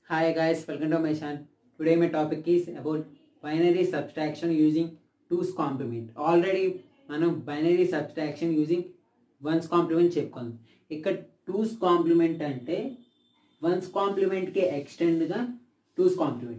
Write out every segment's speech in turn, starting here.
Hi guys, welcome to my channel. Today my topic is about binary subtraction using 2's complement. Already మనం binary subtraction using one's complement చెప్పుకుందాం ఇక్కడ two's complement అంటే వన్స్ కాంప్లిమెంట్కి ఎక్స్టెండ్గా two's complement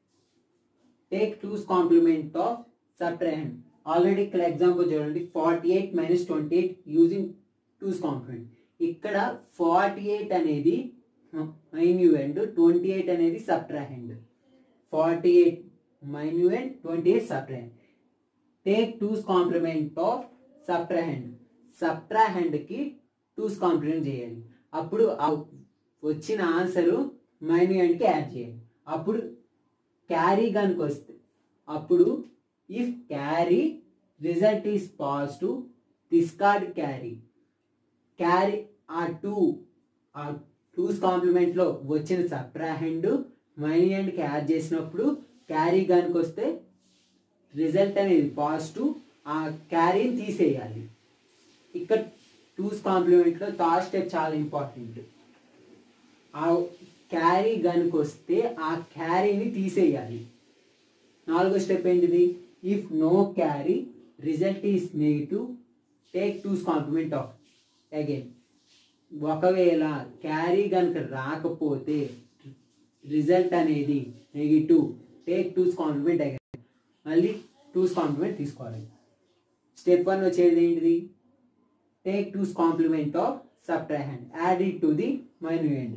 take two's complement of subtrahend already ఇక్కడ example చూడండి forty eight minus twenty eight using two's complement ఇక్కడ ఫార్టీ ఎయిట్ అనేది మైన్యూఎండ్ ట్వంటీ ఎయిట్ అనేది subtrahend forty eight minuend twenty eight subtrahend take two's complement of subtrahend సబ్ట్రాహెండ్కి two's complement చేయాలి అప్పుడు ఆ వచ్చిన ఆన్సరు మైన్యూఎండ్కి యాడ్ చేయాలి అప్పుడు క్యారీ కనుక వస్తే అప్పుడు if carry result is positive discard carry carry ఆ టూ ఆ టూస్ కాంప్లిమెంట్లో వచ్చిన సబ్ట్రాహెండ్ మైనియండ్కి యాడ్ చేసినప్పుడు క్యారీ కనుక వస్తే రిజల్ట్ అనేది పాజిటివ్ ఆ క్యారీని తీసేయాలి ఇక్కడ టూస్ కాంప్లిమెంట్లో థర్డ్ స్టెప్ చాలా ఇంపార్టెంట్ ఆ క్యారీ కనుక వస్తే ఆ క్యారీని తీసేయాలి నాలుగో స్టెప్ ఏంటిది if no carry result is negative take two's complement of again ఒకవేళ క్యారీ కనుక రాకపోతే రిజల్ట్ అనేది negative take two's complement again మళ్ళీ టూస్ కాంప్లిమెంట్ తీసుకోవాలి స్టెప్ వన్ వచ్చేది ఏంటిది take two's complement of subtrahend add it to the minuend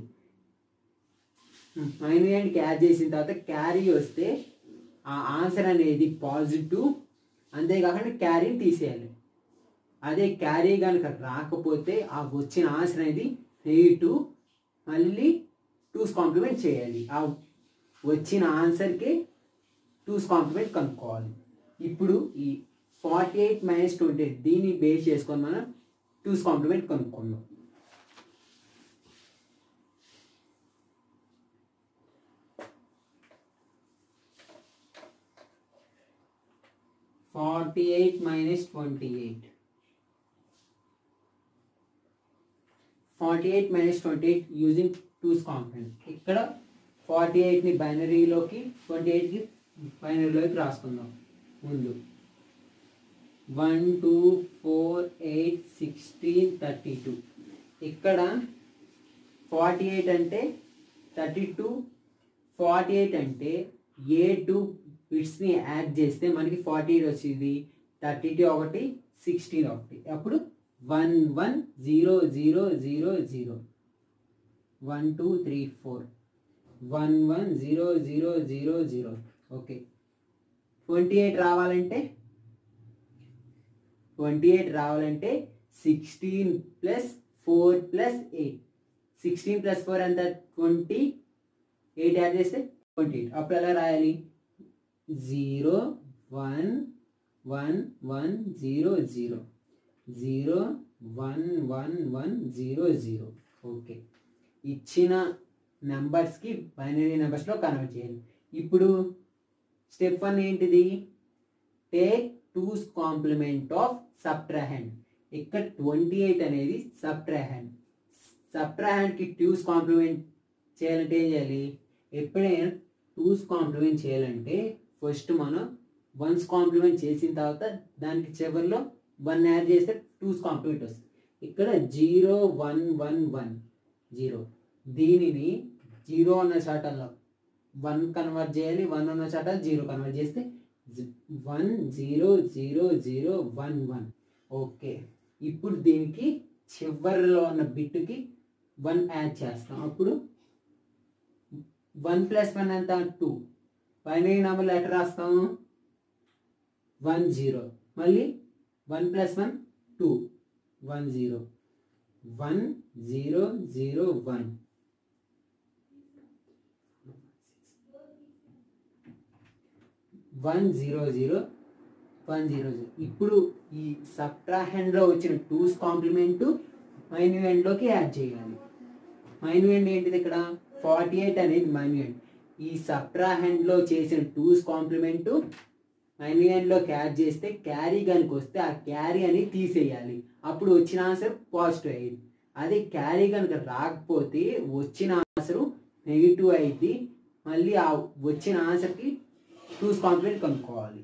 మైన్యూఎండ్కి add చేసిన తర్వాత క్యారీ వస్తే ఆ ఆన్సర్ అనేది పాజిటివ్ అంతేకాకుండా క్యారీని తీసేయాలి అదే క్యారీ కనుక రాకపోతే ఆ వచ్చిన ఆన్సర్ అనేది నెగిటివ్ మళ్ళీ టూస్ కాంప్లిమెంట్ చేయాలి ఆ వచ్చిన ఆన్సర్కి టూస్ కాంప్లిమెంట్ కనుక్కోవాలి ఇప్పుడు ఈ forty eight minus twenty eight దీన్ని బేస్ చేసుకొని మనం టూస్ కాంప్లిమెంట్ కనుక్కుందాం forty eight minus twenty eight forty eight minus twenty eight using two's complement ఇక్కడ ఫార్టీ ఎయిట్ని బైనరీలోకి ట్వంటీ ఎయిట్కి బైనరీలోకి రాసుకుందాం ముందు one two four eight sixteen thirty two ఇక్కడ ఫార్టీ ఎయిట్ అంటే థర్టీ టూ ఫార్టీ ఎయిట్ అంటే ఏ టూ బిట్స్ని యాడ్ చేస్తే మనకి ఫార్టీ ఎయిట్ వచ్చింది థర్టీ టూ ఒకటి సిక్స్టీన్ ఒకటి అప్పుడు one one zero zero zero zero one two three four one one zero zero zero zero okay twenty eight రావాలంటే ట్వంటీ ఎయిట్ రావాలంటే sixteen plus four plus eight sixteen plus four ఎంత twenty eight add చేస్తే twenty eight అప్పుడు ఎలా రాయాలి zero one one one zero zero zero one one one zero zero okay ఇచ్చిన నెంబర్స్కి binary నెంబర్స్లో కన్వర్ట్ చేయాలి ఇప్పుడు స్టెప్ వన్ ఏంటిది take two's complement of subtrahend ఇక్కడ ట్వంటీ ఎయిట్ అనేది సబ్ట్రాహెండ్ సబ్ట్రాహెండ్కి టూస్ కాంప్లిమెంట్ చేయాలంటే ఏం చేయాలి ఎప్పుడైనా టూస్ కాంప్లిమెంట్ చేయాలంటే ఫస్ట్ మనం వన్స్ కాంప్లిమెంట్ చేసిన తర్వాత దానికి చివరిలో వన్ యాడ్ చేస్తే టూస్ కాంప్లిమెంట్ వస్తుంది ఇక్కడ zero one one one zero దీనిని జీరో ఉన్న చాటల్లో వన్ కన్వర్ట్ చేయాలి వన్ ఉన్న చాటాలు జీరో కన్వర్ట్ చేస్తే one zero zero zero one one okay ఇప్పుడు దీనికి చివరిలో ఉన్న బిట్టుకి వన్ యాడ్ చేస్తాం అప్పుడు వన్ ప్లస్ వన్ ఎంత టూ బైనరీ నెంబర్లు ఎట్లా రాస్తాము వన్ జీరో మళ్ళీ one plus one two one zero one zero zero one one zero zero one zero zero ఇప్పుడు ఈ సబ్ట్రాహెండ్లో వచ్చిన టూస్ కాంప్లిమెంటు మైన్యూఎండ్లోకి యాడ్ చేయాలి మైన్యూఎండ్ ఏంటిది ఇక్కడ ఫార్టీ ఎయిట్ అనేది మైన్యూఎండ్ ఈ సబ్ట్రాహెండ్లో చేసిన టూస్ కాంప్లిమెంటు మైన్యూఎండ్లోకి యాడ్ చేస్తే క్యారీ కనుక వస్తే ఆ క్యారీ అనేది తీసేయాలి అప్పుడు వచ్చిన ఆన్సర్ పాజిటివ్ అయ్యింది అదే క్యారీ కనుక రాకపోతే వచ్చిన ఆన్సరు నెగిటివ్ అయింది మళ్ళీ ఆ వచ్చిన ఆన్సర్కి టూస్ కాంప్లిమెంట్ కనుక్కోవాలి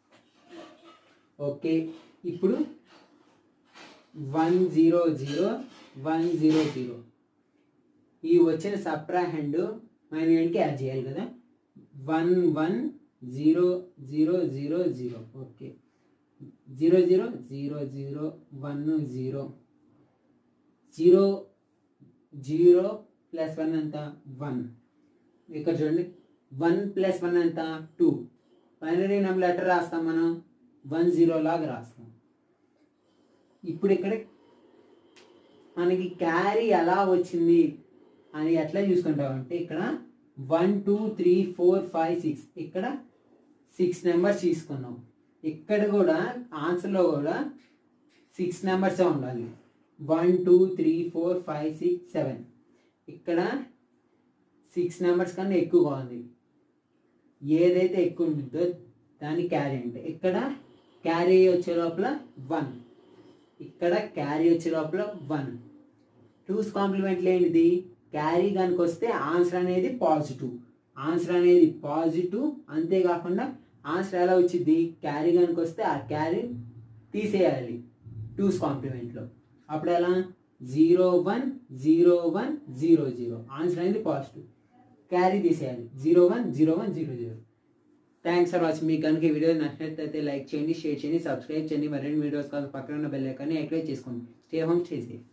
ఓకే ఇప్పుడు one zero zero one zero zero ఈ వచ్చిన సప్రా హ్యాండ్ మైనస్కి యాడ్ చేయాలి కదా one one zero zero zero zero okay zero zero zero zero one zero zero zero plus one ఎంత వన్ ఇక్కడ చూడండి వన్ ప్లస్ వన్ ఎంత టూ బైనరీ నెంబర్ లెటర్ రాస్తాం మనం వన్ జీరో లాగా రాస్తాం ఇప్పుడు ఇక్కడ మనకి క్యారీ ఎలా వచ్చింది అని ఎట్లా చూసుకుంటామంటే ఇక్కడ one two three four five six ఇక్కడ సిక్స్ నెంబర్స్ తీసుకున్నాం ఇక్కడ కూడా ఆన్సర్లో కూడా సిక్స్ నెంబర్సే ఉండాలి one two three four five six seven ఇక్కడ సిక్స్ నెంబర్స్ కన్నా ఎక్కువగా ఉంది ఏదైతే ఎక్కువ ఉంటుందో దాన్ని క్యారీ అంటే ఇక్కడ క్యారీ వచ్చే లోపల వన్ ఇక్కడ క్యారీ వచ్చే లోపల వన్ టూస్ కాంప్లిమెంట్లు ఏంటిది క్యారీ కనుక వస్తే ఆన్సర్ అనేది పాజిటివ్ ఆన్సర్ అనేది పాజిటివ్ అంతేకాకుండా ఆన్సర్ ఎలా వచ్చింది క్యారీ కనుక వస్తే ఆ క్యారీ తీసేయాలి టూస్ కాంప్లిమెంట్లో అప్పుడు ఎలా zero one zero one zero zero answer అనేది పాజిటివ్ క్యారీ తీసేయాలి zero one zero one zero zero thanks for watching మీకు కనుక ఈ వీడియో నచ్చినట్లయితే లైక్ చేయండి షేర్ చేయండి సబ్స్క్రైబ్ చేయండి మరిన్ని వీడియోస్ కోసం పక్కన ఉన్న బెల్ ఐకాన్ని యాక్టివేట్ చేసుకోండి స్టే హోమ్ స్టే సేఫ్